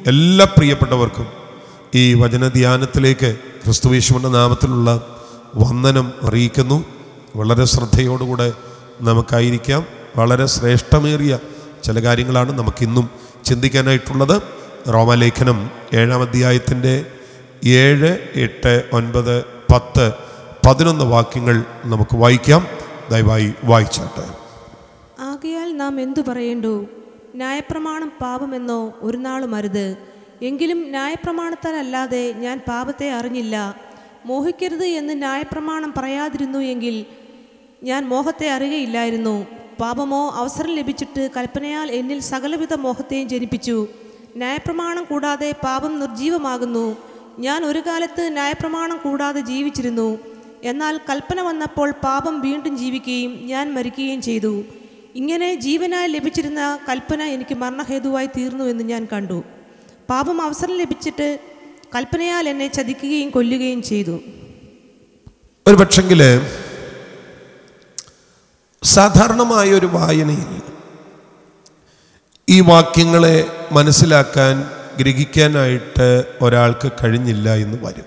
എല്ലാ പ്രിയപ്പെട്ടവർക്കും ഈ വചനധ്യാനത്തിലേക്ക് ക്രിസ്തുവേശുവിൻ്റെ നാമത്തിലുള്ള വന്ദനം അറിയിക്കുന്നു വളരെ ശ്രദ്ധയോടുകൂടെ നമുക്കായിരിക്കാം വളരെ ശ്രേഷ്ഠമേറിയ ചില കാര്യങ്ങളാണ് നമുക്കിന്നും ചിന്തിക്കാനായിട്ടുള്ളത് റോമാലേഖനം ഏഴാം അധ്യായത്തിൻ്റെ ഏഴ് എട്ട് ഒൻപത് പത്ത് പതിനൊന്ന് വാക്യങ്ങൾ നമുക്ക് വായിക്കാം ദയവായി വായിച്ചാട്ടെ ആകയാൽ നാം എന്തു പറയേണ്ടു ന്യായപ്രമാണം പാപമെന്നോ ഒരു നാളും അരുത് എങ്കിലും ന്യായപ്രമാണത്താൽ അല്ലാതെ ഞാൻ പാപത്തെ അറിഞ്ഞില്ല മോഹിക്കരുത് എന്ന് ന്യായപ്രമാണം പറയാതിരുന്നു എങ്കിൽ ഞാൻ മോഹത്തെ അറിയുകയില്ലായിരുന്നു പാപമോ അവസരം ലഭിച്ചിട്ട് കൽപ്പനയാൽ എന്നിൽ സകലവിധ മോഹത്തെയും ജനിപ്പിച്ചു ന്യായപ്രമാണം കൂടാതെ പാപം നിർജീവമാകുന്നു ഞാൻ ഒരു കാലത്ത് ന്യായപ്രമാണം കൂടാതെ ജീവിച്ചിരുന്നു എന്നാൽ കൽപ്പന വന്നപ്പോൾ പാപം വീണ്ടും ജീവിക്കുകയും ഞാൻ മരിക്കുകയും ചെയ്തു ഇങ്ങനെ ജീവനായി ലഭിച്ചിരുന്ന കൽപ്പന എനിക്ക് മരണഹേതുവായി തീർന്നു എന്ന് ഞാൻ കണ്ടു പാപം അവസരം ലഭിച്ചിട്ട് കൽപ്പനയാൽ എന്നെ ചതിക്കുകയും കൊല്ലുകയും ചെയ്തു ഒരു പക്ഷെങ്കിൽ സാധാരണമായ ഒരു വായനയിൽ ഈ വാക്യങ്ങളെ മനസ്സിലാക്കാൻ ഗ്രഹിക്കാനായിട്ട് ഒരാൾക്ക് കഴിഞ്ഞില്ല എന്ന് വരും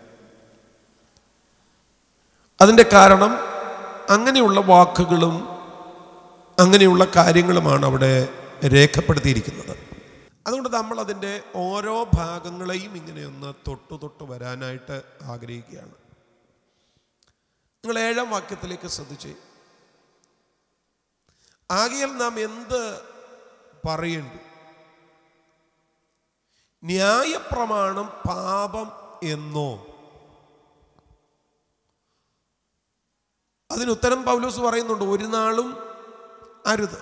അതിൻ്റെ കാരണം അങ്ങനെയുള്ള വാക്കുകളും അങ്ങനെയുള്ള കാര്യങ്ങളുമാണ് അവിടെ രേഖപ്പെടുത്തിയിരിക്കുന്നത് അതുകൊണ്ട് നമ്മൾ അതിൻ്റെ ഓരോ ഭാഗങ്ങളെയും ഇങ്ങനെ ഒന്ന് തൊട്ടു തൊട്ട് വരാനായിട്ട് ആഗ്രഹിക്കുകയാണ് നിങ്ങൾ ഏഴാം വാക്യത്തിലേക്ക് ശ്രദ്ധിച്ച് ആകയാൽ നാം എന്ത് പറയേണ്ടു ന്യായപ്രമാണം പാപം എന്നോ അതിനുത്തരം പൗലോസ് പറയുന്നുണ്ട് ഒരു നാളും അരുത്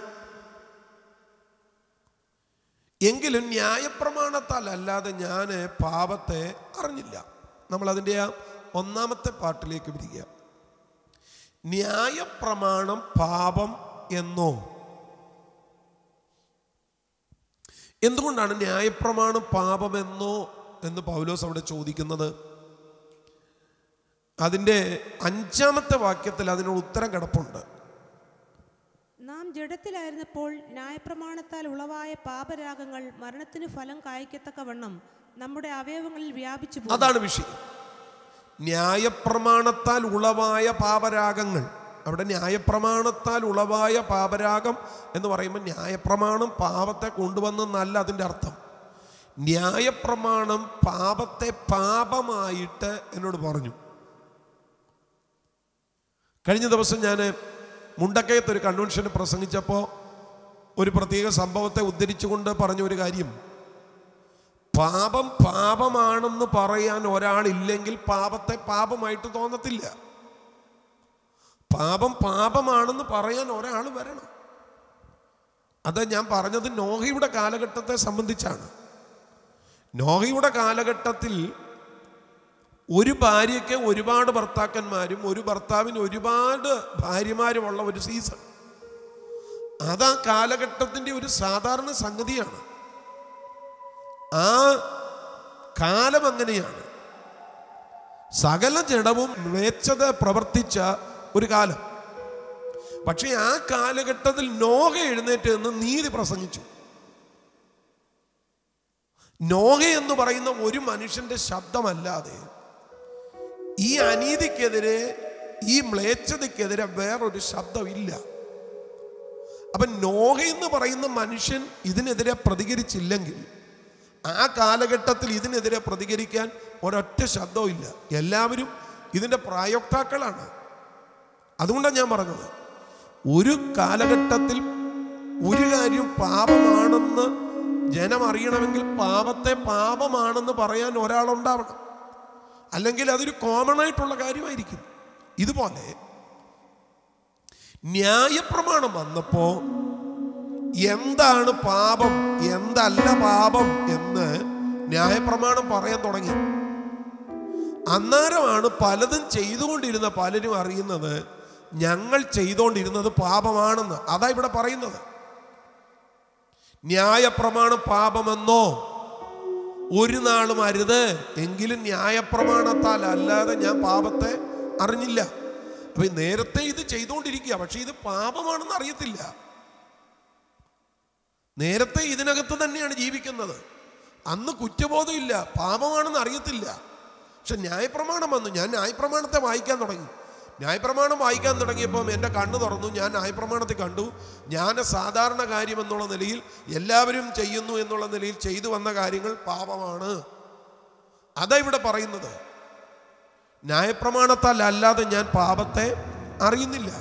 എങ്കിലും ന്യായപ്രമാണത്താൽ അല്ലാതെ ഞാൻ പാപത്തെ അറിഞ്ഞില്ല നമ്മൾ അതിൻ്റെ ആ ഒന്നാമത്തെ പാട്ടിലേക്ക് വരിക ന്യായപ്രമാണം പാപം എന്നോ എന്തുകൊണ്ടാണ് ന്യായപ്രമാണം പാപമെന്നോ എന്ന് പൗലോസ് അവിടെ ചോദിക്കുന്നത് അതിൻ്റെ അഞ്ചാമത്തെ വാക്യത്തിൽ അതിനൊരു ഉത്തരം കിടപ്പുണ്ട് നാം ജഡത്തിലായിരുന്നപ്പോൾ ന്യായപ്രമാണത്താൽ ഉളവായ പാപരാഗങ്ങൾ മരണത്തിന് ഫലം കായ്ക്കത്തക്കവണ്ണം നമ്മുടെ അവയവങ്ങളിൽ വ്യാപിച്ചു പോയി. അതാണ് വിഷയം ന്യായപ്രമാണത്താൽ ഉളവായ പാപരാഗങ്ങൾ അവിടെ ന്യായപ്രമാണത്താൽ ഉളവായ പാപരാഗം എന്ന് പറയുമ്പോൾ ന്യായപ്രമാണം പാപത്തെ കൊണ്ടുവന്നെന്നല്ല അതിൻ്റെ അർത്ഥം ന്യായപ്രമാണം പാപത്തെ പാപമായിട്ട് എന്നോട് പറഞ്ഞു കഴിഞ്ഞ ദിവസം ഞാൻ മുണ്ടക്കയത്ത് ഒരു കൺവെൻഷന് പ്രസംഗിച്ചപ്പോൾ ഒരു പ്രത്യേക സംഭവത്തെ ഉദ്ധരിച്ചുകൊണ്ട് പറഞ്ഞ ഒരു കാര്യം പാപം പാപമാണെന്ന് പറയാൻ ഒരാളില്ലെങ്കിൽ പാപത്തെ പാപമായിട്ട് തോന്നത്തില്ല പാപം പാപമാണെന്ന് പറയാൻ ഒരാൾ വരണം അത് ഞാൻ പറഞ്ഞത് നോഹയുടെ കാലഘട്ടത്തെ സംബന്ധിച്ചാണ് നോഹയുടെ കാലഘട്ടത്തിൽ ഒരു ഭാര്യയ്ക്ക് ഒരുപാട് ഭർത്താക്കന്മാരും ഒരു ഭർത്താവിന് ഒരുപാട് ഭാര്യമാരുമുള്ള ഒരു സീസൺ അത് ആ കാലഘട്ടത്തിൻ്റെ ഒരു സാധാരണ സംഗതിയാണ് ആ കാലം അങ്ങനെയാണ് സകല ജഡവും മേച്ചത് പ്രവർത്തിച്ച ഒരു കാലം പക്ഷേ ആ കാലഘട്ടത്തിൽ നോഹ എഴുന്നേറ്റ് നിന്ന് നീതി പ്രസംഗിച്ചു നോഹ എന്ന് പറയുന്ന ഒരു മനുഷ്യന്റെ ശബ്ദമല്ലാതെ ഈ അനീതിക്കെതിരെ ഈ മ്ലേച്ഛതയ്ക്കെതിരെ വേറൊരു ശബ്ദമില്ല അപ്പൊ നോഹ എന്ന് പറയുന്ന മനുഷ്യൻ ഇതിനെതിരെ പ്രതികരിച്ചില്ലെങ്കിൽ ആ കാലഘട്ടത്തിൽ ഇതിനെതിരെ പ്രതികരിക്കാൻ ഒരൊറ്റ ശബ്ദവും ഇല്ല എല്ലാവരും ഇതിൻ്റെ പ്രായോക്താക്കളാണ് അതുകൊണ്ടാണ് ഞാൻ പറഞ്ഞത് ഒരു കാലഘട്ടത്തിൽ ഒരു കാര്യം പാപമാണെന്ന് ജനം അറിയണമെങ്കിൽ പാപത്തെ പാപമാണെന്ന് പറയാൻ ഒരാളുണ്ടാവണം അല്ലെങ്കിൽ അതൊരു കോമൺ ആയിട്ടുള്ള കാര്യമായിരിക്കും ഇതുപോലെ ന്യായപ്രമാണം വന്നപ്പോ എന്താണ് പാപം എന്തല്ല പാപം എന്ന് ന്യായപ്രമാണം പറയാൻ തുടങ്ങി അന്നേരമാണ് പലതും ചെയ്തുകൊണ്ടിരുന്ന പലരും അറിയുന്നത് ഞങ്ങൾ ചെയ്തുകൊണ്ടിരുന്നത് പാപമാണെന്ന് അതാ ഇവിടെ പറയുന്നത് ന്യായപ്രമാണം പാപമെന്നോ ഒരു നാളും അരുത് എങ്കിലും ന്യായപ്രമാണത്താൽ അല്ലാതെ ഞാൻ പാപത്തെ അറിഞ്ഞില്ല അപ്പൊ ഈ നേരത്തെ ഇത് ചെയ്തുകൊണ്ടിരിക്കുക പക്ഷെ ഇത് പാപമാണെന്ന് അറിയത്തില്ല നേരത്തെ ഇതിനകത്ത് തന്നെയാണ് ജീവിക്കുന്നത് അന്ന് കുറ്റബോധമില്ല പാപമാണെന്ന് അറിയത്തില്ല പക്ഷെ ന്യായപ്രമാണം വന്നു ഞാൻ ന്യായപ്രമാണത്തെ വായിക്കാൻ തുടങ്ങി ന്യായപ്രമാണം വായിക്കാൻ തുടങ്ങിയപ്പം എൻ്റെ കണ്ണ് തുറന്നു ഞാൻ ന്യായപ്രമാണത്തിൽ കണ്ടു ഞാൻ സാധാരണ കാര്യം എന്നുള്ള നിലയിൽ എല്ലാവരും ചെയ്യുന്നു എന്നുള്ള നിലയിൽ ചെയ്തു വന്ന കാര്യങ്ങൾ പാപമാണ് അതാ ഇവിടെ പറയുന്നത് ന്യായപ്രമാണത്താൽ അല്ലാതെ ഞാൻ പാപത്തെ അറിയുന്നില്ല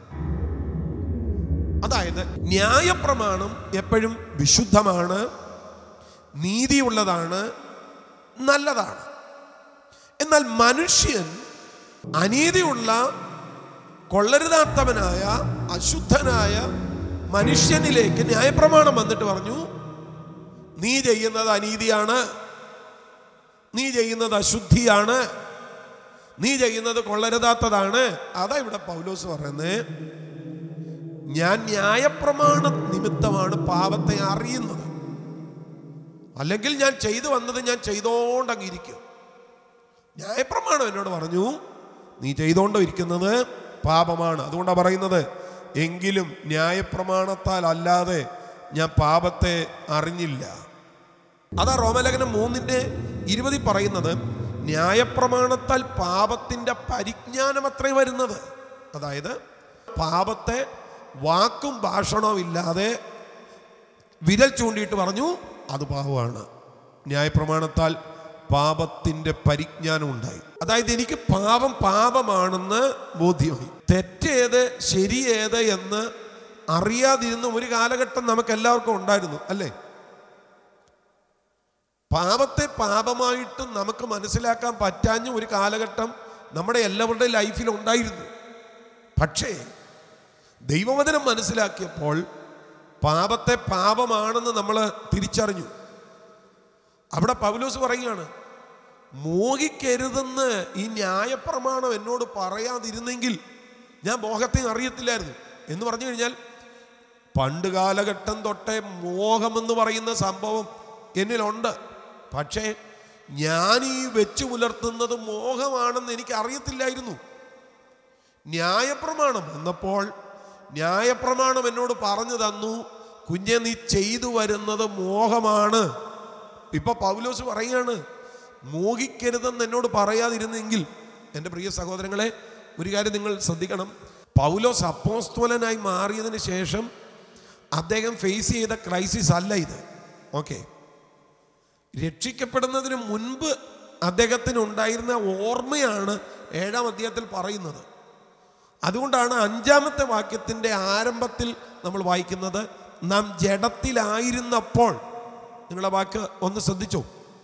അതായത് ന്യായപ്രമാണം എപ്പോഴും വിശുദ്ധമാണ് നീതിയുള്ളതാണ് നല്ലതാണ് എന്നാൽ മനുഷ്യൻ അനീതിയുള്ള കൊള്ളരുതാത്തവനായ അശുദ്ധനായ മനുഷ്യനിലേക്ക് ന്യായപ്രമാണം വന്നിട്ട് പറഞ്ഞു നീ ചെയ്യുന്നത് അനീതിയാണ് നീ ചെയ്യുന്നത് അശുദ്ധിയാണ് നീ ചെയ്യുന്നത് കൊള്ളരുതാത്തതാണ് അതാ ഇവിടെ പൗലോസ് പറയുന്നത് ഞാൻ ന്യായപ്രമാണ നിമിത്തമാണ് പാപത്തെ അറിയുന്നത് അല്ലെങ്കിൽ ഞാൻ ചെയ്തു വന്നത് ഞാൻ ചെയ്തോണ്ടങ്ങിരിക്കും ന്യായപ്രമാണം എന്നോട് പറഞ്ഞു നീ ചെയ്തോണ്ട് ഇരിക്കുന്നത് പാപമാണ് അതുകൊണ്ടാണ് പറയുന്നത് എങ്കിലും ന്യായപ്രമാണത്താൽ അല്ലാതെ ഞാൻ പാപത്തെ അറിഞ്ഞില്ല അതാ റോമലേഖനം മൂന്നിന്റെ ഇരുപതിൽ പറയുന്നത് ന്യായപ്രമാണത്താൽ പാപത്തിന്റെ പരിജ്ഞാനം അത്രേ വരുന്നത് അതായത് പാപത്തെ വാക്കും ഭാഷണവും ഇല്ലാതെ വിരൽ ചൂണ്ടിയിട്ട് പറഞ്ഞു അത് പാപമാണ് ന്യായപ്രമാണത്താൽ പാപത്തിന്റെ പരിജ്ഞാനം ഉണ്ടായി അതായത് എനിക്ക് പാപം പാപമാണെന്ന് ബോധ്യമായി തെറ്റേത് ശരിയേത് എന്ന് അറിയാതിരുന്ന ഒരു കാലഘട്ടം നമുക്ക് എല്ലാവർക്കും ഉണ്ടായിരുന്നു അല്ലേ പാപത്തെ പാപമായിട്ട് നമുക്ക് മനസ്സിലാക്കാൻ പറ്റാഞ്ഞ ഒരു കാലഘട്ടം നമ്മുടെ എല്ലാവരുടെയും ലൈഫിൽ ഉണ്ടായിരുന്നു പക്ഷേ ദൈവവചനം മനസ്സിലാക്കിയപ്പോൾ പാപത്തെ പാപമാണെന്ന് നമ്മൾ തിരിച്ചറിഞ്ഞു അവിടെ പൗലോസ് പറയുകയാണ് മോഹിക്കരുതെന്ന് ഈ ന്യായപ്രമാണം എന്നോട് പറയാതിരുന്നെങ്കിൽ ഞാൻ മോഹത്തെ അറിയത്തില്ലായിരുന്നു എന്ന് പറഞ്ഞു കഴിഞ്ഞാൽ പണ്ട് കാലഘട്ടം തൊട്ടേ മോഹമെന്ന് പറയുന്ന സംഭവം എന്നിലുണ്ട് പക്ഷേ ഞാൻ ഈ വെച്ചു പുലർത്തുന്നത് മോഹമാണെന്ന് എനിക്ക് അറിയത്തില്ലായിരുന്നു ന്യായപ്രമാണം വന്നപ്പോൾ ന്യായപ്രമാണം എന്നോട് പറഞ്ഞു തന്നു കുഞ്ഞെ നീ ചെയ്തു വരുന്നത് മോഹമാണ് ഇപ്പൊ പൗലോസ് പറയാണ് മോഹിക്കരുതെന്ന് എന്നോട് പറയാതിരുന്നെങ്കിൽ എൻ്റെ പ്രിയ സഹോദരങ്ങളെ ഒരു കാര്യം നിങ്ങൾ ശ്രദ്ധിക്കണം പൗലോസ് അപ്പോസ്തോലനായി മാറിയതിന് ശേഷം അദ്ദേഹം ഫേസ് ചെയ്ത ക്രൈസിസ് അല്ല ഇത് ഓക്കെ രക്ഷിക്കപ്പെടുന്നതിന് മുൻപ് അദ്ദേഹത്തിന് ഉണ്ടായിരുന്ന ഓർമ്മയാണ് ഏഴാം അധ്യായത്തിൽ പറയുന്നത് അതുകൊണ്ടാണ് അഞ്ചാമത്തെ വാക്യത്തിൻ്റെ ആരംഭത്തിൽ നമ്മൾ വായിക്കുന്നത് നാം ജഡത്തിലായിരുന്നപ്പോൾ നിങ്ങളെ വാക്ക് ഒന്ന് ശ്രദ്ധിച്ചോ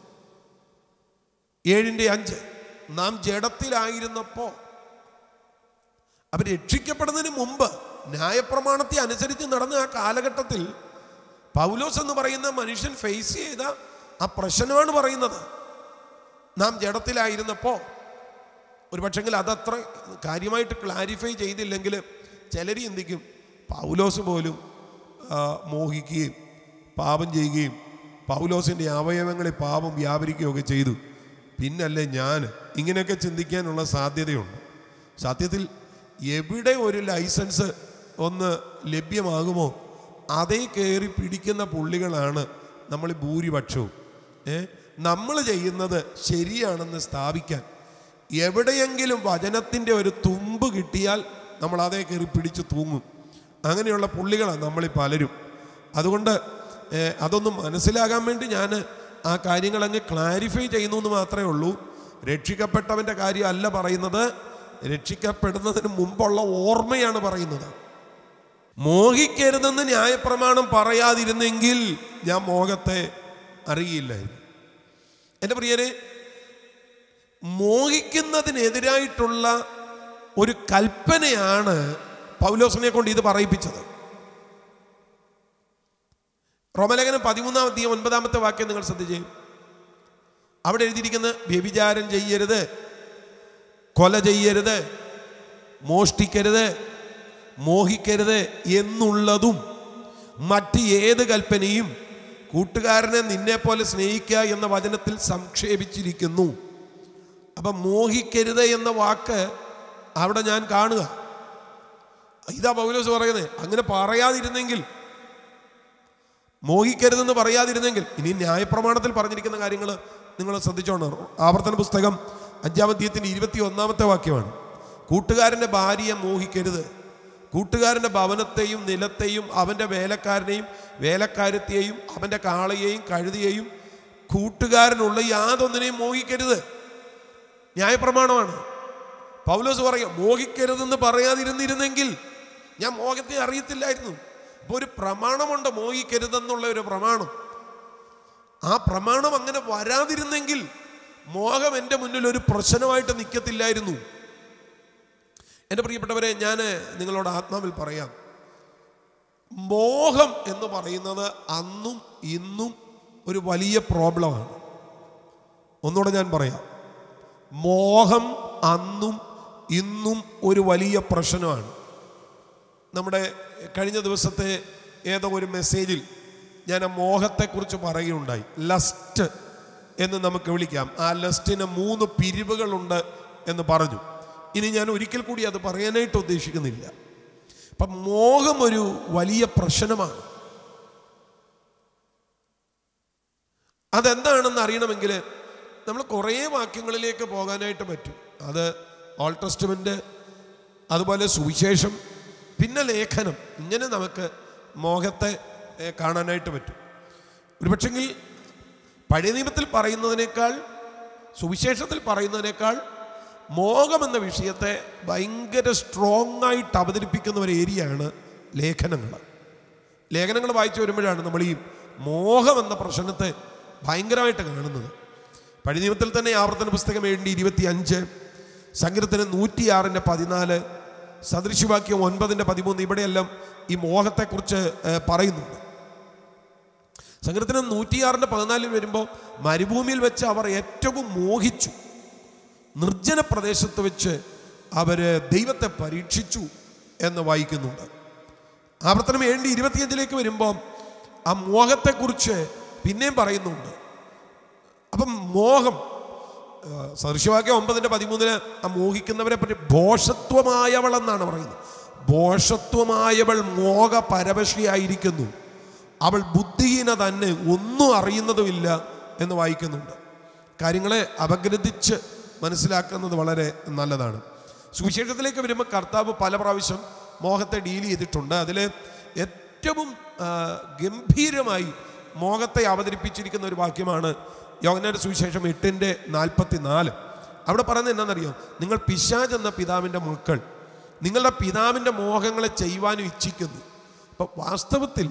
ഏഴിൻ്റെ അഞ്ച് നാം ജഡത്തിലായിരുന്നപ്പോൾ അവർ രക്ഷിക്കപ്പെടുന്നതിന് മുമ്പ് ന്യായപ്രമാണത്തെ അനുസരിച്ച് നടന്ന ആ കാലഘട്ടത്തിൽ പൗലോസ് എന്ന് പറയുന്ന മനുഷ്യൻ ഫേസ് ചെയ്ത ആ പ്രശ്നമാണ് പറയുന്നത് നാം ജഡത്തിലായിരുന്നപ്പോൾ ഒരു പക്ഷെങ്കിൽ അതത്ര കാര്യമായിട്ട് ക്ലാരിഫൈ ചെയ്തില്ലെങ്കിൽ ചിലർ ചിന്തിക്കും പൗലോസ് പോലും ആ, മോഹിക്കുകയും പാപം ചെയ്യുകയും പൗലോസിൻ്റെ അവയവങ്ങളിൽ പാപം വ്യാപരിക്കുകയൊക്കെ ചെയ്തു പിന്നല്ലേ ഞാൻ ഇങ്ങനെയൊക്കെ ചിന്തിക്കാനുള്ള സാധ്യതയുണ്ട് സത്യത്തിൽ എവിടെ ഒരു ലൈസൻസ് ഒന്ന് ലഭ്യമാകുമോ അതേ കയറി പിടിക്കുന്ന പുള്ളികളാണ് നമ്മൾ ഭൂരിപക്ഷവും ഏ നമ്മൾ ചെയ്യുന്നത് ശരിയാണെന്ന് സ്ഥാപിക്കാൻ എവിടെയെങ്കിലും വചനത്തിൻ്റെ ഒരു തുമ്പ് കിട്ടിയാൽ നമ്മൾ അതേ കയറി പിടിച്ച് തൂങ്ങും അങ്ങനെയുള്ള പുള്ളികളാണ് നമ്മളീ പലരും അതുകൊണ്ട് ഏ, അതൊന്ന് മനസ്സിലാകാൻ വേണ്ടി ഞാൻ ആ കാര്യങ്ങൾ അങ്ങ് ക്ലാരിഫൈ ചെയ്യുന്നു എന്ന് മാത്രമേ ഉള്ളൂ രക്ഷിക്കപ്പെട്ടവൻ്റെ കാര്യമല്ല പറയുന്നത് രക്ഷിക്കപ്പെടുന്നതിന് മുമ്പുള്ള ഓർമ്മയാണ് പറയുന്നത് മോഹിക്കരുതെന്ന് ന്യായപ്രമാണം പറയാതിരുന്നെങ്കിൽ ഞാൻ മോഹത്തെ അറിയില്ലായിരുന്നു എൻ്റെ പ്രിയരെ മോഹിക്കുന്നതിനെതിരായിട്ടുള്ള ഒരു കൽപ്പനയാണ് പൗലോസിനെ കൊണ്ട് ഇത് പറയിപ്പിച്ചത് റോമലേഖനം പതിമൂന്നാം അധ്യയം ഒൻപതാമത്തെ വാക്യം നിങ്ങൾ ശ്രദ്ധിച്ചേ അവിടെ എഴുതിയിരിക്കുന്ന വ്യഭിചാരം ചെയ്യരുത് കൊല ചെയ്യരുത് മോഷ്ടിക്കരുത് മോഹിക്കരുത് എന്നുള്ളതും മറ്റ് ഏത് കൽപ്പനയും കൂട്ടുകാരനെ നിന്നെ പോലെ സ്നേഹിക്കുക എന്ന വചനത്തിൽ സംക്ഷേപിച്ചിരിക്കുന്നു അപ്പം മോഹിക്കരുത് എന്ന വാക്ക് അവിടെ ഞാൻ കാണുക ഇതാ പൗലോസ് പറയുന്നത് അങ്ങനെ പറയാതിരുന്നെങ്കിൽ മോഹിക്കരുതെന്ന് പറയാതിരുന്നെങ്കിൽ ഇനി ന്യായപ്രമാണത്തിൽ പറഞ്ഞിരിക്കുന്ന കാര്യങ്ങൾ നിങ്ങൾ ശ്രദ്ധിച്ചോണം ആവർത്തന പുസ്തകം അഞ്ചാം അധ്യായത്തിൻ്റെ ഇരുപത്തി ഒന്നാമത്തെ വാക്യമാണ് കൂട്ടുകാരൻ്റെ ഭാര്യയെ മോഹിക്കരുത് കൂട്ടുകാരൻ്റെ ഭവനത്തെയും നിലത്തെയും അവൻ്റെ വേലക്കാരനെയും വേലക്കാരത്തെയും അവൻ്റെ കാളയെയും കഴുതിയെയും കൂട്ടുകാരനുള്ള യാതൊന്നിനെയും മോഹിക്കരുത് ന്യായപ്രമാണമാണ് പൗലോസ് പറയും മോഹിക്കരുതെന്ന് പറയാതിരുന്നിരുന്നെങ്കിൽ ഞാൻ മോഹത്തെ അറിയത്തില്ലായിരുന്നു അപ്പോൾ ഒരു പ്രമാണമുണ്ട് മോഹിക്കരുതെന്നുള്ള ഒരു പ്രമാണം ആ പ്രമാണം അങ്ങനെ വരാതിരുന്നെങ്കിൽ മോഹം എൻ്റെ മുന്നിൽ ഒരു പ്രശ്നമായിട്ട് നിൽക്കത്തില്ലായിരുന്നു എൻ്റെ പ്രിയപ്പെട്ടവരെ ഞാൻ നിങ്ങളോട് ആത്മാവിൽ പറയാം മോഹം എന്ന് പറയുന്നത് അന്നും ഇന്നും ഒരു വലിയ പ്രോബ്ലമാണ് ഒന്നുകൂടെ ഞാൻ പറയാം മോഹം അന്നും ഇന്നും ഒരു വലിയ പ്രശ്നമാണ് നമ്മുടെ കഴിഞ്ഞ ദിവസത്തെ ഏതോ ഒരു മെസ്സേജിൽ ഞാൻ ആ മോഹത്തെക്കുറിച്ച് പറയുകയുണ്ടായി ലസ്റ്റ് എന്ന് നമുക്ക് വിളിക്കാം ആ ലസ്റ്റിന് മൂന്ന് പിരിവുകളുണ്ട് എന്ന് പറഞ്ഞു ഇനി ഞാൻ ഒരിക്കൽ കൂടി അത് പറയാനായിട്ട് ഉദ്ദേശിക്കുന്നില്ല അപ്പം മോഹം ഒരു വലിയ പ്രശ്നമാണ് അതെന്താണെന്ന് അറിയണമെങ്കിൽ നമ്മൾ കുറേ വാക്യങ്ങളിലേക്ക് പോകാനായിട്ട് പറ്റും അത് ഓൾഡ് ടെസ്റ്റ്മെൻറ്റ് അതുപോലെ സുവിശേഷം പിന്നെ ലേഖനം ഇങ്ങനെ നമുക്ക് മോഹത്തെ ഏ, കാണാനായിട്ട് പറ്റും ഒരുപക്ഷെങ്കിൽ പഴയ നിയമത്തിൽ പറയുന്നതിനേക്കാൾ സുവിശേഷത്തിൽ പറയുന്നതിനേക്കാൾ മോഹം എന്ന വിഷയത്തെ ഭയങ്കര സ്ട്രോങ് ആയിട്ട് അവതരിപ്പിക്കുന്ന ഒരു ഏരിയയാണ് ലേഖനങ്ങൾ ലേഖനങ്ങൾ വായിച്ചു വരുമ്പോഴാണ് നമ്മൾ ഈ മോഹം എന്ന പ്രശ്നത്തെ ഭയങ്കരമായിട്ട് കാണുന്നത് പഴയ നിയമത്തിൽ തന്നെ ആവർത്തന പുസ്തകം ഏഴിൻ്റെ ഇരുപത്തി അഞ്ച് സങ്കീർത്തനം നൂറ്റിയാറിൻ്റെ പതിനാല് സദൃശവാക്യം ഒൻപതിൻ്റെ പതിമൂന്ന് ഇവിടെയെല്ലാം ഈ മോഹത്തെക്കുറിച്ച് ഏഹ്, പറയുന്നുണ്ട് സങ്കീർത്തനം നൂറ്റിയാറിൻ്റെ പതിനാലിൽ വരുമ്പോൾ മരുഭൂമിയിൽ വെച്ച് അവർ ഏറ്റവും മോഹിച്ചു നിർജ്ജന പ്രദേശത്ത് വെച്ച് അവർ ദൈവത്തെ പരീക്ഷിച്ചു എന്ന് വായിക്കുന്നുണ്ട് ആവർത്തനം ഏഴ് ഇരുപത്തിയഞ്ചിലേക്ക് വരുമ്പോൾ ആ മോഹത്തെക്കുറിച്ച് പിന്നെയും പറയുന്നുണ്ട് അപ്പം മോഹം ആ, സദൃശവാക്യം ഒമ്പതിൻ്റെ പതിമൂന്നിന് ആ മോഹിക്കുന്നവരെ പറ്റി ഭോഷത്വമായവൾ എന്നാണ് പറയുന്നത് ഭോഷത്വമായവൾ മോഹ പരവശിയായിരിക്കുന്നു അവൾ ബുദ്ധിഹീന തന്നെ ഒന്നും അറിയുന്നതുമില്ല എന്ന് വായിക്കുന്നുണ്ട് കാര്യങ്ങളെ അപഗ്രഥിച്ച് മനസ്സിലാക്കുന്നത് വളരെ നല്ലതാണ് സുവിശേഷത്തിലേക്ക് വരുമ്പോൾ കർത്താവ് പല പ്രാവശ്യം മോഹത്തെ ഡീൽ ചെയ്തിട്ടുണ്ട് അതിൽ ഏറ്റവും ആ, ഗംഭീരമായി മോഹത്തെ അവതരിപ്പിച്ചിരിക്കുന്ന ഒരു വാക്യമാണ് യോഗനാന്റെ സുവിശേഷം എട്ടിൻ്റെ നാൽപ്പത്തി നാല് അവിടെ പറയുന്നത് എന്താണെന്നറിയോ നിങ്ങൾ പിശാജ് എന്ന പിതാവിൻ്റെ മക്കൾ നിങ്ങളുടെ പിതാവിൻ്റെ മോഹങ്ങളെ ചെയ്യുവാനും ഇച്ഛിക്കുന്നു അപ്പം വാസ്തവത്തിൽ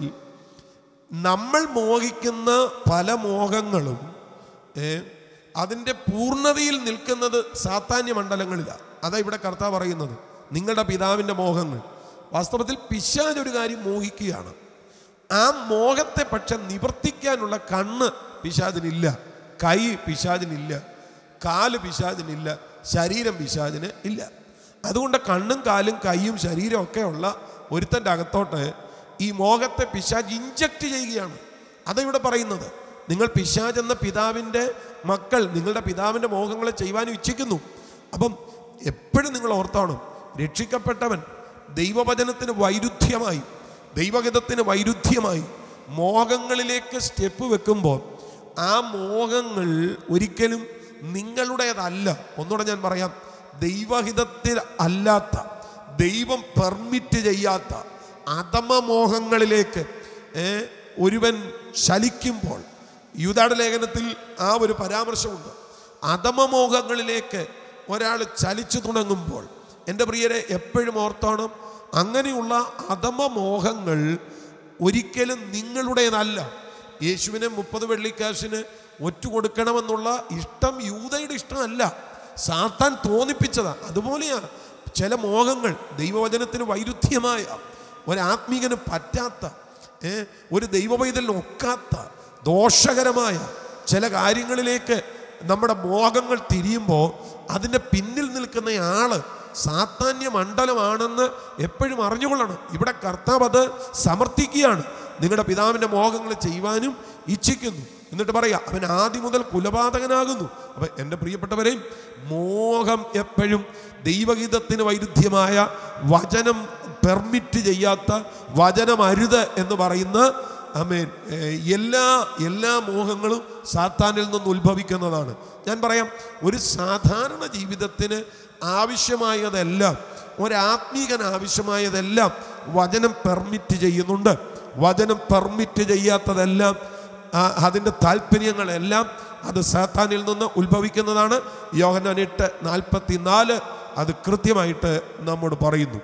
നമ്മൾ മോഹിക്കുന്ന പല മോഹങ്ങളും ഏ, അതിൻ്റെ പൂർണ്ണതയിൽ നിൽക്കുന്നത് സാത്താന്യ മണ്ഡലങ്ങളിലാണ് അതാ ഇവിടെ കർത്താവ് പറയുന്നത് നിങ്ങളുടെ പിതാവിൻ്റെ മോഹങ്ങൾ വാസ്തവത്തിൽ പിശാജ് ഒരു കാര്യം മോഹിക്കുകയാണ് ആ മോഹത്തെ പക്ഷെ നിവർത്തിക്കാനുള്ള കണ്ണ് പിശാചിനില്ല കൈ പിശാചിനില്ല കാല് പിശാചിനില്ല ശരീരം പിശാചിന് ഇല്ല അതുകൊണ്ട് കണ്ണും കാലും കൈയും ശരീരവും ഒക്കെ ഉള്ള ഒരുത്തൻ്റെ അകത്തോട്ട് ഈ മോഹത്തെ പിശാജ് ഇഞ്ചക്ട് ചെയ്യുകയാണ് അതിവിടെ പറയുന്നത് നിങ്ങൾ പിശാജ് എന്ന പിതാവിൻ്റെ മക്കൾ നിങ്ങളുടെ പിതാവിൻ്റെ മോഹങ്ങളെ ചെയ്യുവാനും ഇച്ഛിക്കുന്നു അപ്പം എപ്പോഴും നിങ്ങൾ ഓർത്തോണം രക്ഷിക്കപ്പെട്ടവൻ ദൈവവചനത്തിന് വൈരുദ്ധ്യമായി ദൈവഹിതത്തിന് വൈരുദ്ധ്യമായി മോഹങ്ങളിലേക്ക് സ്റ്റെപ്പ് വെക്കുമ്പോൾ ആ മോഹങ്ങൾ ഒരിക്കലും നിങ്ങളുടേതല്ല ഒന്നുകൂടെ ഞാൻ പറയാം ദൈവഹിതത്തിൽ അല്ലാത്ത ദൈവം പെർമിറ്റ് ചെയ്യാത്ത അധമമോഹങ്ങളിലേക്ക് ഏ, ഒരുവൻ ശലിക്കുമ്പോൾ യൂതാട് ലേഖനത്തിൽ ആ ഒരു പരാമർശമുണ്ട് അധമമോഹങ്ങളിലേക്ക് ഒരാൾ ചലിച്ചു തുടങ്ങുമ്പോൾ എൻ്റെ പ്രിയരെ എപ്പോഴും ഓർത്തോണം അങ്ങനെയുള്ള അധമമോഹങ്ങൾ ഒരിക്കലും നിങ്ങളുടേതല്ല യേശുവിനെ മുപ്പത് വെള്ളിക്കാശിന് ഒറ്റ കൊടുക്കണമെന്നുള്ള ഇഷ്ടം യൂതയുടെ ഇഷ്ടമല്ല സാത്താൻ തോന്നിപ്പിച്ചതാ അതുപോലെയാ ചില മോഹങ്ങൾ ദൈവവചനത്തിന് വൈരുദ്ധ്യമായ ഒരാത്മീകന് പറ്റാത്ത ഏ, ഒരു ദൈവവൈതലിന് ഒക്കാത്ത ദോഷകരമായ ചില കാര്യങ്ങളിലേക്ക് നമ്മുടെ മോഹങ്ങൾ തിരിയുമ്പോൾ അതിൻ്റെ പിന്നിൽ നിൽക്കുന്ന ആള് സാത്താന്യ മണ്ഡലമാണെന്ന് എപ്പോഴും അറിഞ്ഞുകൊള്ളണം ഇവിടെ കർത്താവ് അത് സമർത്ഥിക്കുകയാണ് നിങ്ങളുടെ പിതാവിൻ്റെ മോഹങ്ങൾ ചെയ്യുവാനും ഇച്ഛിക്കുന്നു എന്നിട്ട് പറയാ അവൻ ആദ്യം മുതൽ കുലപാതകനാകുന്നു അപ്പം എൻ്റെ പ്രിയപ്പെട്ടവരെയും മോഹം എപ്പോഴും ദൈവഗീതത്തിന് വൈരുദ്ധ്യമായ വചനം പെർമിറ്റ് ചെയ്യാത്ത വചനം അരുത് എന്ന് പറയുന്ന അമേൻ ഏ, എല്ലാ എല്ലാ മോഹങ്ങളും സാത്താനിൽ നിന്ന് ഉത്ഭവിക്കുന്നതാണ് ഞാൻ പറയാം ഒരു സാധാരണ ജീവിതത്തിന് ആവശ്യമായതെല്ലാം ഒരാത്മീകന് ആവശ്യമായതെല്ലാം വചനം പെർമിറ്റ് ചെയ്യുന്നുണ്ട് വചനം പെർമിറ്റ് ചെയ്യാത്തതെല്ലാം ആ, അതിൻ്റെ താല്പര്യങ്ങളെല്ലാം അത് സാത്താനിൽ നിന്ന് ഉത്ഭവിക്കുന്നതാണ് യോഹന്നാൻ എട്ട് നാൽപ്പത്തി നാല് അത് കൃത്യമായിട്ട് നമ്മോട് പറയുന്നു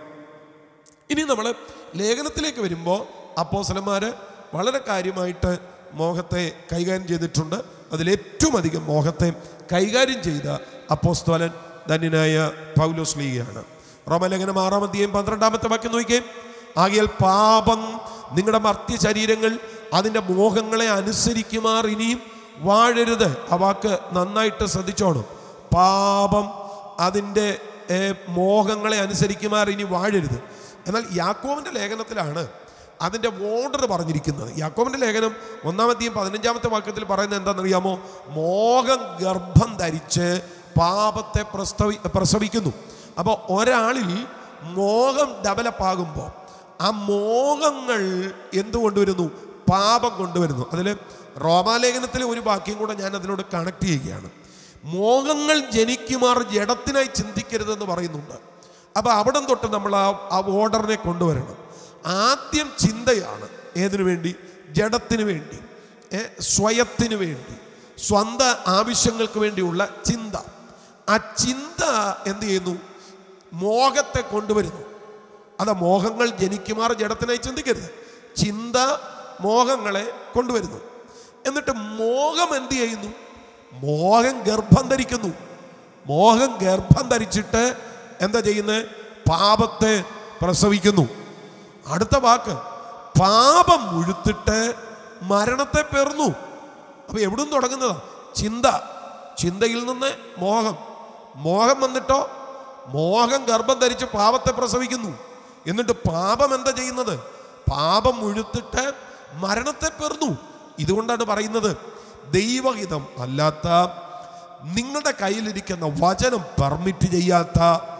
ഇനി നമ്മൾ ലേഖനത്തിലേക്ക് വരുമ്പോൾ അപ്പോസലന്മാർ വളരെ കാര്യമായിട്ട് മോഹത്തെ കൈകാര്യം ചെയ്തിട്ടുണ്ട് അതിലേറ്റവും അധികം മോഹത്തെ കൈകാര്യം ചെയ്ത അപ്പോസ്തോലൻ ധന്യനായ പൗലോസ് ലീഗയാണ് റോമലേഖനം ആറാം അധ്യായം പന്ത്രണ്ടാമത്തെ വാക്യം നോക്കിയേ ആകിയാൽ പാപം നിങ്ങളുടെ മർത്യ ശരീരങ്ങൾ അതിൻ്റെ മോഹങ്ങളെ അനുസരിക്കുമാർ ഇനിയും വാഴരുത് ആ വാക്ക് നന്നായിട്ട് ശ്രദ്ധിച്ചോണം പാപം അതിൻ്റെ ഏ, മോഹങ്ങളെ അനുസരിക്കുമാർ ഇനി വാഴരുത് എന്നാൽ യാക്കോവിൻ്റെ ലേഖനത്തിലാണ് അതിൻ്റെ ഓർഡർ പറഞ്ഞിരിക്കുന്നത് യാക്കോവിൻ്റെ ലേഖനം ഒന്നാമത്തെയും പതിനഞ്ചാമത്തെ വാക്യത്തിൽ പറയുന്നത് എന്താണെന്നറിയാമോ മോഹം ഗർഭം ധരിച്ച് പാപത്തെ പ്രസ്തവി പ്രസവിക്കുന്നു അപ്പോൾ ഒരാളിൽ മോഹം ഡെവലപ്പ് ആകുമ്പോൾ ആ മോഹങ്ങൾ എന്ത് കൊണ്ടുവരുന്നു പാപം കൊണ്ടുവരുന്നു അതിൽ റോമാലേഖനത്തിലെ ഒരു വാക്യം കൂടെ ഞാൻ അതിനോട് കണക്ട് ചെയ്യുകയാണ് മോഹങ്ങൾ ജനിക്കുമാർ ജഡത്തിനായി ചിന്തിക്കരുതെന്ന് പറയുന്നുണ്ട് അപ്പോൾ അവിടം തൊട്ട് നമ്മൾ ആ ആ ഓർഡറിനെ കൊണ്ടുവരണം ആദ്യം ചിന്തയാണ് ഏതിനു വേണ്ടി ജഡത്തിന് വേണ്ടി ഏ, സ്വയത്തിന് വേണ്ടി സ്വന്തം ആവശ്യങ്ങൾക്ക് വേണ്ടിയുള്ള ചിന്ത ആ ചിന്ത എന്ത് ചെയ്യുന്നു മോഹത്തെ കൊണ്ടുവരുന്നു അത് മോഹങ്ങൾ ജനിക്കുമാർ ജഡത്തിനായി ചിന്തിക്കരുത് ചിന്ത മോഹങ്ങളെ കൊണ്ടുവരുന്നു എന്നിട്ട് മോഹം എന്ത് ചെയ്യുന്നു മോഹം ഗർഭം ധരിക്കുന്നു മോഹം ഗർഭം ധരിച്ചിട്ട് എന്താ ചെയ്യുന്നത് പാപത്തെ പ്രസവിക്കുന്നു അടുത്ത വാക്ക് പാപം മുഴുത്തിട്ട് മരണത്തെ പേർന്നു അപ്പൊ എവിടും തുടങ്ങുന്നതാ ചിന്ത ചിന്തയിൽ നിന്ന് മോഹം മോഹം വന്നിട്ടോ മോഹം ഗർഭം ധരിച്ച് പാപത്തെ പ്രസവിക്കുന്നു എന്നിട്ട് പാപം എന്താ ചെയ്യുന്നത് പാപം മുഴുത്തിട്ട് മരണത്തെ പേർന്നു ഇതുകൊണ്ടാണ് പറയുന്നത് ദൈവഹിതം അല്ലാത്ത നിങ്ങളുടെ കയ്യിലിരിക്കുന്ന വചനം പെർമിറ്റ് ചെയ്യാത്ത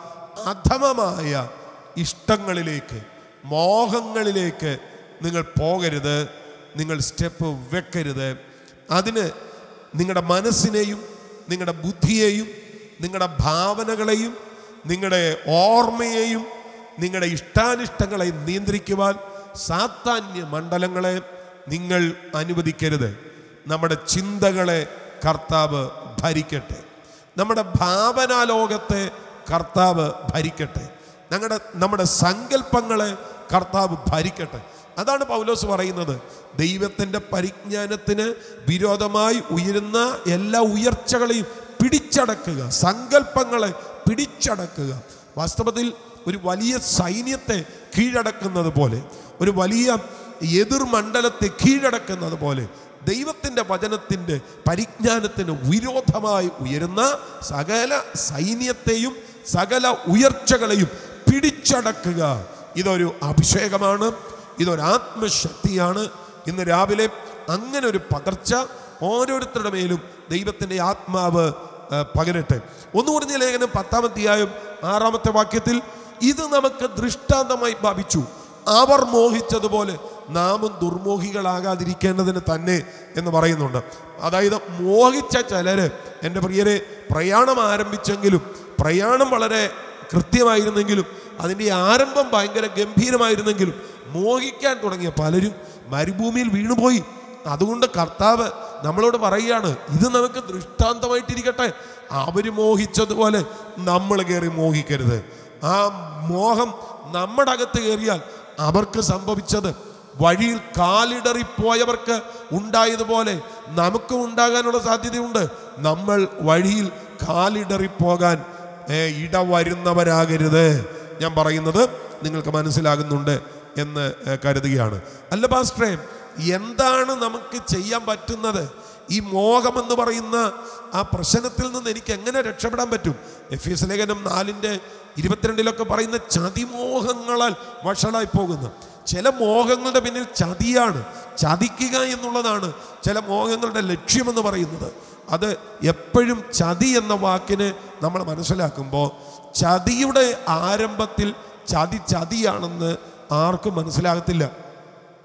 അധമമായ ഇഷ്ടങ്ങളിലേക്ക് മോഹങ്ങളിലേക്ക് നിങ്ങൾ പോകരുത് നിങ്ങൾ സ്റ്റെപ്പ് വെക്കരുത് അതിന് നിങ്ങളുടെ മനസ്സിനെയും നിങ്ങളുടെ ബുദ്ധിയെയും നിങ്ങളുടെ ഭാവനകളെയും നിങ്ങളുടെ ഓർമ്മയെയും നിങ്ങളുടെ ഇഷ്ടാനിഷ്ടങ്ങളെയും നിയന്ത്രിക്കുവാൻ സാത്താന്യ മണ്ഡലങ്ങളെ നിങ്ങൾ അനുവദിക്കരുത് നമ്മുടെ ചിന്തകളെ കർത്താവ് ഭരിക്കട്ടെ നമ്മുടെ ഭാവനാലോകത്തെ കർത്താവ് ഭരിക്കട്ടെ ഞങ്ങളുടെ നമ്മുടെ സങ്കല്പങ്ങളെ കർത്താവ് ഭരിക്കട്ടെ അതാണ് പൗലോസ് പറയുന്നത് ദൈവത്തിൻ്റെ പരിജ്ഞാനത്തിന് വിരോധമായി ഉയരുന്ന എല്ലാ ഉയർച്ചകളെയും പിടിച്ചടക്കുക സങ്കല്പങ്ങളെ പിടിച്ചടക്കുക വാസ്തവത്തിൽ ഒരു വലിയ സൈന്യത്തെ കീഴടക്കുന്നത് പോലെ ഒരു വലിയ എതിർമണ്ഡലത്തെ കീഴടക്കുന്നത് പോലെ ദൈവത്തിൻ്റെ വചനത്തിൻ്റെ പരിജ്ഞാനത്തിന് വിരോധമായി ഉയരുന്ന സകല സൈന്യത്തെയും സകല ഉയർച്ചകളെയും പിടിച്ചടക്കുക ഇതൊരു അഭിഷേകമാണ് ഇതൊരു ആത്മശക്തിയാണ് ഇന്ന് രാവിലെ അങ്ങനെ ഒരു പകർച്ച ഓരോരുത്തരുടെ മേലും ദൈവത്തിൻ്റെ ആത്മാവ് ആ, പകരട്ടെ ഒന്ന് പറഞ്ഞ ലേഖനം പത്താമത്തെയായും ആറാമത്തെ വാക്യത്തിൽ ഇത് നമുക്ക് ദൃഷ്ടാന്തമായി ഭാവിച്ചു അവർ മോഹിച്ചതുപോലെ നാമും ദുർമോഹികളാകാതിരിക്കേണ്ടതിന് തന്നെ എന്ന് പറയുന്നുണ്ട് അതായത് മോഹിച്ച ചിലര് എൻ്റെ പ്രിയരെ പ്രയാണം ആരംഭിച്ചെങ്കിലും പ്രയാണം വളരെ കൃത്യമായിരുന്നെങ്കിലും അതിൻ്റെ ആരംഭം ഭയങ്കര ഗംഭീരമായിരുന്നെങ്കിലും മോഹിക്കാൻ തുടങ്ങിയ പലരും മരുഭൂമിയിൽ വീണുപോയി അതുകൊണ്ട് കർത്താവ് നമ്മളോട് പറയുകയാണ് ഇത് നമുക്ക് ദൃഷ്ടാന്തമായിട്ടിരിക്കട്ടെ അവർ മോഹിച്ചതുപോലെ നമ്മൾ കയറി മോഹിക്കരുത് ആ മോഹം നമ്മുടെ അകത്ത് കയറിയാൽ അവർക്ക് സംഭവിച്ചത് വഴിയിൽ കാലിടറിപ്പോയവർക്ക് ഉണ്ടായതുപോലെ നമുക്കും ഉണ്ടാകാനുള്ള സാധ്യതയുണ്ട് നമ്മൾ വഴിയിൽ കാലിടറിപ്പോകാൻ ഏ, ഇടവരുന്നവരാകരുത് ഞാൻ പറയുന്നത് നിങ്ങൾക്ക് മനസ്സിലാകുന്നുണ്ട് എന്ന് ഏ, കരുതുകയാണ് അല്ല പാസ്റ്ററേ എന്താണ് നമുക്ക് ചെയ്യാൻ പറ്റുന്നത് ഈ മോഹം എന്ന് പറയുന്ന ആ പ്രശ്നത്തിൽ നിന്ന് എനിക്ക് എങ്ങനെ രക്ഷപ്പെടാൻ പറ്റും എഫ് എസ് ലേഖനം നാലിൻ്റെ ഇരുപത്തിരണ്ടിലൊക്കെ പറയുന്ന ചതിമോഹങ്ങളാൽ വഷളായി പോകുന്നു ചില മോഹങ്ങളുടെ പിന്നിൽ ചതിയാണ് ചതിക്കുക എന്നുള്ളതാണ് ചില മോഹങ്ങളുടെ ലക്ഷ്യമെന്ന് പറയുന്നത് അത് എപ്പോഴും ചതി എന്ന വാക്കിന് നമ്മൾ മനസ്സിലാക്കുമ്പോൾ ചതിയുടെ ആരംഭത്തിൽ ചതി ചതിയാണെന്ന് ആർക്കും മനസ്സിലാകത്തില്ല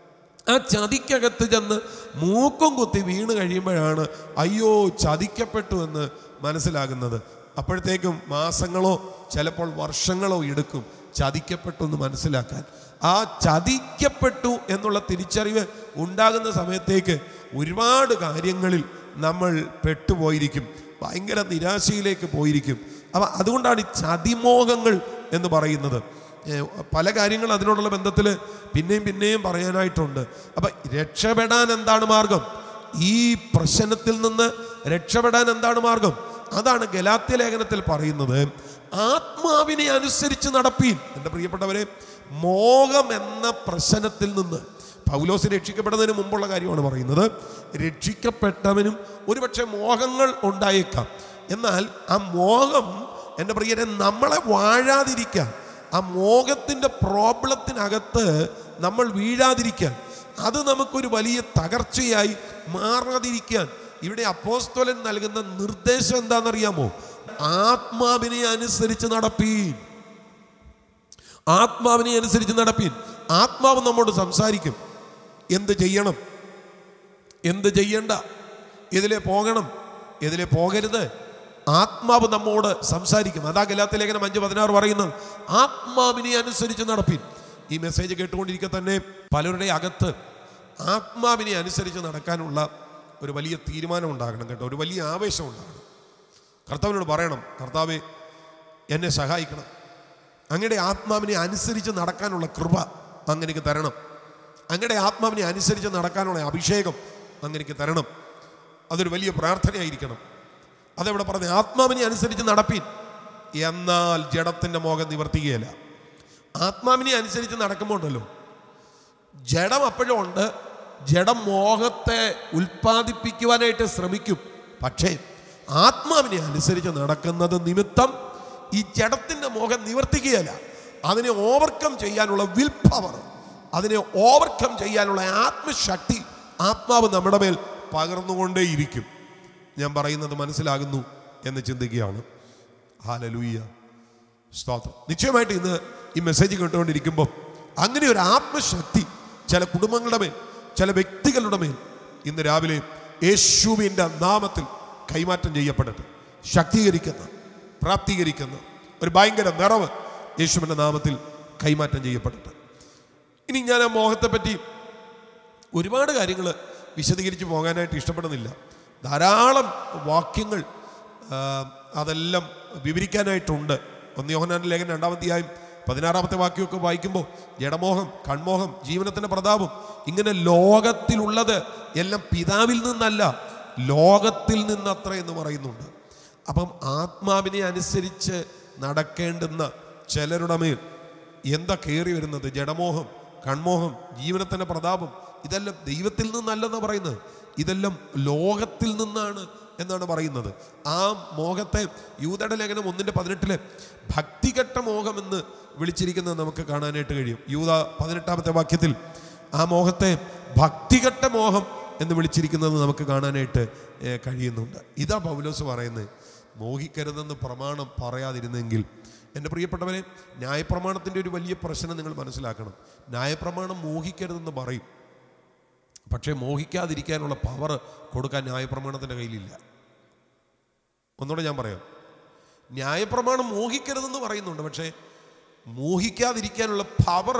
ആ ചതിക്കകത്ത് ചെന്ന് മൂക്കും കുത്തി വീണ് കഴിയുമ്പോഴാണ് അയ്യോ ചതിക്കപ്പെട്ടു എന്ന് മനസ്സിലാകുന്നത് അപ്പോഴത്തേക്കും മാസങ്ങളോ ചിലപ്പോൾ വർഷങ്ങളോ എടുക്കും ചതിക്കപ്പെട്ടു എന്ന് മനസ്സിലാക്കാൻ ആ ചതിക്കപ്പെട്ടു എന്നുള്ള തിരിച്ചറിവ് ഉണ്ടാകുന്ന സമയത്തേക്ക് ഒരുപാട് കാര്യങ്ങളിൽ നമ്മൾ പെട്ടുപോയിരിക്കും ഭയങ്കര നിരാശയിലേക്ക് പോയിരിക്കും അപ്പം അതുകൊണ്ടാണ് ഈ ചതിമോഹങ്ങൾ എന്ന് പറയുന്നത് ഏ, പല കാര്യങ്ങൾ അതിനോടുള്ള ബന്ധത്തിൽ പിന്നെയും പിന്നെയും പറയാനായിട്ടുണ്ട് അപ്പം രക്ഷപ്പെടാൻ എന്താണ് മാർഗം ഈ പ്രശ്നത്തിൽ നിന്ന് രക്ഷപ്പെടാൻ എന്താണ് മാർഗം അതാണ് ഗലാത്യ ലേഖനത്തിൽ പറയുന്നത് ആത്മാവിനെ അനുസരിച്ച് നടപ്പീൻ എൻ്റെ പ്രിയപ്പെട്ടവരെ മോഹം എന്ന പ്രശ്നത്തിൽ നിന്ന് പൗലോസ് രക്ഷിക്കപ്പെടുന്നതിന് മുമ്പുള്ള കാര്യമാണ് പറയുന്നത് രക്ഷിക്കപ്പെട്ടവനും ഒരുപക്ഷെ മോഹങ്ങൾ ഉണ്ടായേക്കാം എന്നാൽ ആ മോഹം എൻ്റെ പ്രിയരെ നമ്മളെ വാഴാതിരിക്കാൻ ആ മോഹത്തിൻ്റെ പ്രോബ്ലത്തിനകത്ത് നമ്മൾ വീഴാതിരിക്കാൻ അത് നമുക്കൊരു വലിയ തകർച്ചയായി മാറാതിരിക്കാൻ ഇവിടെ അപ്പോസ്തോലൻ നൽകുന്ന നിർദ്ദേശം എന്താണെന്നറിയാമോ ആത്മാവിനെ അനുസരിച്ച് നടപ്പീൻ ആത്മാവിനെ അനുസരിച്ച് നടപ്പീൻ ആത്മാവ് നമ്മോട് സംസാരിക്കും എന്ത് ചെയ്യണം എന്ത് ചെയ്യണ്ട ഇതിലെ പോകണം ഇതിലെ പോകരുത് ആത്മാവ് നമ്മോട് സംസാരിക്കും അതാ ഗലാത്ത ലേഖനം അഞ്ച് പതിനാറ് പറയുന്നത് ആത്മാവിനെ അനുസരിച്ച് നടപ്പിൻ ഈ മെസ്സേജ് കേട്ടുകൊണ്ടിരിക്കെ തന്നെ പലരുടെ അകത്ത് ആത്മാവിനെ അനുസരിച്ച് നടക്കാനുള്ള ഒരു വലിയ തീരുമാനം ഉണ്ടാകണം കേട്ടോ ഒരു വലിയ ആവേശം ഉണ്ടാകണം കർത്താവിനോട് പറയണം കർത്താവെ എന്നെ സഹായിക്കണം അങ്ങയുടെ ആത്മാവിനെ അനുസരിച്ച് നടക്കാനുള്ള കൃപ അങ്ങനെക്ക് തരണം അങ്ങയുടെ ആത്മാവിനെ അനുസരിച്ച് നടക്കാനുള്ള അഭിഷേകം അങ്ങനെക്ക് തരണം അതൊരു വലിയ പ്രാർത്ഥനയായിരിക്കണം അതെവിടെ പറഞ്ഞ ആത്മാവിനെ അനുസരിച്ച് നടപ്പീൻ എന്നാൽ ജഡത്തിൻ്റെ മോഹം നിവർത്തിക്കുകയില്ല ആത്മാവിനെ അനുസരിച്ച് നടക്കുമ്പോൾ ഉണ്ടല്ലോ ജഡം അപ്പോഴും ഉണ്ട് ജഡം മോഹത്തെ ഉൽപ്പാദിപ്പിക്കുവാനായിട്ട് ശ്രമിക്കും പക്ഷേ ആത്മാവിനെ അനുസരിച്ച് നടക്കുന്നത് നിമിത്തം ഈ ജഡത്തിൻ്റെ മോഹം നിവർത്തിക്കുകയല്ല അതിനെ ഓവർകം ചെയ്യാനുള്ള വിൽ പവർ അതിനെ ഓവർകം ചെയ്യാനുള്ള ആത്മശക്തി ആത്മാവ് നമ്മുടെ മേൽ പകർന്നുകൊണ്ടേയിരിക്കും ഞാൻ പറയുന്നത് മനസ്സിലാകുന്നു എന്ന് ചിന്തിക്കുകയാണ് ഹാലലൂയ്യ സ്തോത്രം നിശ്ചയമായിട്ട് ഇന്ന് ഈ മെസ്സേജ് കേട്ടുകൊണ്ടിരിക്കുമ്പോൾ അങ്ങനെ ഒരു ആത്മശക്തി ചില കുടുംബങ്ങളുടെ മേൽ ചില വ്യക്തികളുടെ മേൽ ഇന്ന് രാവിലെ യേശുവിൻ്റെ നാമത്തിൽ കൈമാറ്റം ചെയ്യപ്പെടട്ടെ ശക്തീകരിക്കുന്ന പ്രാപ്തീകരിക്കുന്ന ഒരു ഭയങ്കര നിറവ് യേശുവിൻ്റെ നാമത്തിൽ കൈമാറ്റം ചെയ്യപ്പെടട്ടെ ഇനി ഞാൻ ആ മോഹത്തെപ്പറ്റി ഒരുപാട് കാര്യങ്ങൾ വിശദീകരിച്ച് പോകാനായിട്ട് ഇഷ്ടപ്പെടുന്നില്ല ധാരാളം വാക്യങ്ങൾ ആ, അതെല്ലാം വിവരിക്കാനായിട്ടുണ്ട് ഒന്ന് യോഹനാന്റെ ലേഖനം രണ്ടാമത്തെയായും പതിനാറാമത്തെ വാക്യമൊക്കെ വായിക്കുമ്പോൾ ജഡമോഹം കൺമോഹം ജീവനത്തിൻ്റെ പ്രതാപം ഇങ്ങനെ ലോകത്തിലുള്ളത് എല്ലാം പിതാവിൽ നിന്നല്ല ലോകത്തിൽ നിന്നത്ര എന്ന് പറയുന്നുണ്ട് അപ്പം ആത്മാവിനെ അനുസരിച്ച് നടക്കേണ്ടുന്ന ചിലരുടെ മേൽ എന്താ കയറി വരുന്നത് ജഡമോഹം കൺമോഹം ജീവനത്തിൻ്റെ പ്രതാപം ഇതെല്ലാം ദൈവത്തിൽ നിന്നല്ലെന്ന് പറയുന്നത് ഇതെല്ലാം ലോകത്തിൽ നിന്നാണ് എന്നാണ് പറയുന്നത് ആ മോഹത്തെ യൂതയുടെ ലേഖനം ഒന്നിൻ്റെ പതിനെട്ടില് ഭക്തികെട്ട മോഹമെന്ന് വിളിച്ചിരിക്കുന്നത് നമുക്ക് കാണാനായിട്ട് കഴിയും യൂത പതിനെട്ടാമത്തെ വാക്യത്തിൽ ആ മോഹത്തെ ഭക്തികെട്ട മോഹം എന്ന് വിളിച്ചിരിക്കുന്നത് നമുക്ക് കാണാനായിട്ട് ഏ, കഴിയുന്നുണ്ട് ഇതാ പൗലോസ് പറയുന്നത് മോഹിക്കരുതെന്ന് പ്രമാണം പറയാതിരുന്നെങ്കിൽ എൻ്റെ പ്രിയപ്പെട്ടവരെ ന്യായപ്രമാണത്തിൻ്റെ ഒരു വലിയ പ്രശ്നം നിങ്ങൾ മനസ്സിലാക്കണം ന്യായപ്രമാണം മോഹിക്കരുതെന്ന് പറയും പക്ഷേ മോഹിക്കാതിരിക്കാനുള്ള പവർ കൊടുക്കാൻ ന്യായപ്രമാണത്തിൻ്റെ കയ്യിലില്ല ഒന്നുകൂടെ ഞാൻ പറയാം ന്യായപ്രമാണം മോഹിക്കരുതെന്ന് പറയുന്നുണ്ട് പക്ഷേ മോഹിക്കാതിരിക്കാനുള്ള പവർ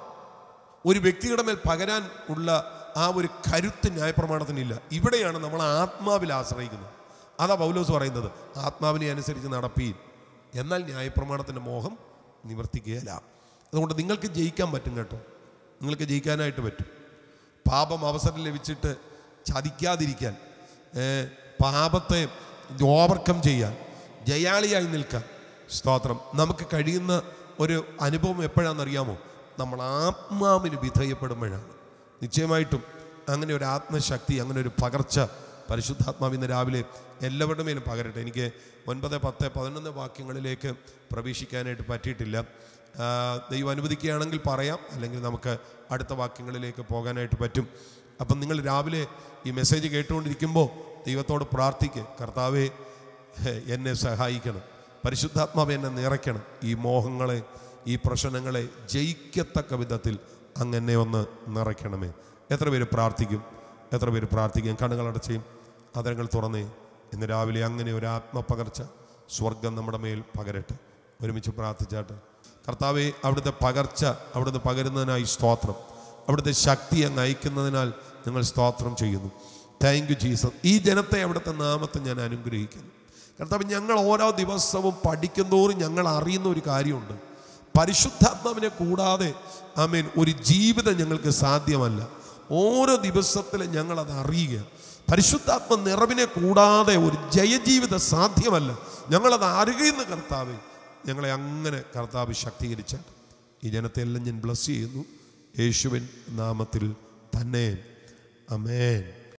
ഒരു വ്യക്തിയുടെ മേൽ പകരാൻ ഉള്ള ആ ഒരു കരുത്ത് ന്യായപ്രമാണത്തിനില്ല ഇവിടെയാണ് നമ്മൾ ആത്മാവിൽ ആശ്രയിക്കുന്നത് അതാ പൗലോസ് പറയുന്നത് ആത്മാവിനെ അനുസരിച്ച് നടപ്പീൻ എന്നാൽ ന്യായപ്രമാണത്തിൻ്റെ മോഹം നിവർത്തിക്കുകയില്ല അതുകൊണ്ട് നിങ്ങൾക്ക് ജയിക്കാൻ പറ്റും കേട്ടോ നിങ്ങൾക്ക് ജയിക്കാനായിട്ട് പറ്റും പാപം അവസരം ലഭിച്ചിട്ട് ചതിക്കാതിരിക്കാൻ ഏ, പാപത്തെ ഓവർകം ചെയ്യാൻ ജയാളിയായി നിൽക്കാൻ സ്തോത്രം നമുക്ക് കഴിയുന്ന ഒരു അനുഭവം എപ്പോഴാണെന്നറിയാമോ നമ്മൾ ആത്മാവിന് വിധേയപ്പെടുമ്പോഴാണ് നിശ്ചയമായിട്ടും അങ്ങനെ ഒരു ആത്മശക്തി അങ്ങനെ ഒരു പകർച്ച പരിശുദ്ധാത്മാവിന്ന് രാവിലെ എല്ലാവരുടെ മേലും പകരട്ടെ എനിക്ക് ഒൻപത് പത്ത് പതിനൊന്ന് വാക്യങ്ങളിലേക്ക് പ്രവേശിക്കാനായിട്ട് പറ്റിയിട്ടില്ല ആ, ദൈവം അനുവദിക്കുകയാണെങ്കിൽ പറയാം അല്ലെങ്കിൽ നമുക്ക് അടുത്ത വാക്യങ്ങളിലേക്ക് പോകാനായിട്ട് പറ്റും അപ്പം നിങ്ങൾ രാവിലെ ഈ മെസ്സേജ് കേട്ടുകൊണ്ടിരിക്കുമ്പോൾ ദൈവത്തോട് പ്രാർത്ഥിക്കുക കർത്താവെ ഹേ, എന്നെ സഹായിക്കണം പരിശുദ്ധാത്മാവ് എന്നെ നിറയ്ക്കണം ഈ മോഹങ്ങളെ ഈ പ്രശ്നങ്ങളെ ജയിക്കത്തക്ക വിധത്തിൽ അങ്ങനെ ഒന്ന് നിറയ്ക്കണമേ എത്ര പേര് പ്രാർത്ഥിക്കും എത്ര പേര് പ്രാർത്ഥിക്കും കണ്ണുകളടച്ചേയും അതരങ്ങൾ തുറന്നേ ഇന്ന് രാവിലെ അങ്ങനെ ഒരു ആത്മപകർച്ച സ്വർഗം നമ്മുടെ മേൽ പകരട്ടെ ഒരുമിച്ച് പ്രാർത്ഥിച്ചാട്ടെ കർത്താവെ അവിടുത്തെ പകർച്ച അവിടുന്ന് പകരുന്നതിനായി സ്തോത്രം അവിടുത്തെ ശക്തി അങ്ങ് അയക്കുന്നതിനാൽ ഞങ്ങൾ സ്തോത്രം ചെയ്യുന്നു താങ്ക് യു ജീസസ് ഈ ജനത്തെ അവിടുത്തെ നാമത്തെ ഞാൻ അനുഗ്രഹിക്കുന്നു കർത്താവ് ഞങ്ങൾ ഓരോ ദിവസവും പഠിക്കുന്തോറും ഞങ്ങൾ അറിയുന്ന ഒരു കാര്യമുണ്ട് പരിശുദ്ധാത്മാവിനെ കൂടാതെ ആമേൻ ഒരു ജീവിതം ഞങ്ങൾക്ക് സാധ്യമല്ല ഓരോ ദിവസത്തിലും ഞങ്ങൾ അത് അറിയുക പരിശുദ്ധാത്മ നിറവിനെ കൂടാതെ ഒരു ജയജീവിതം സാധ്യമല്ല ഞങ്ങളത് അറിയുന്ന കർത്താവ് ഞങ്ങളെ അങ്ങനെ കർത്താവ് ശക്തീകരിച്ചാൽ ഈ ജനത്തെ എല്ലാം ഞാൻ ബ്ലസ് ചെയ്യുന്നു യേശുവിൻ നാമത്തിൽ തന്നെ അമേൻ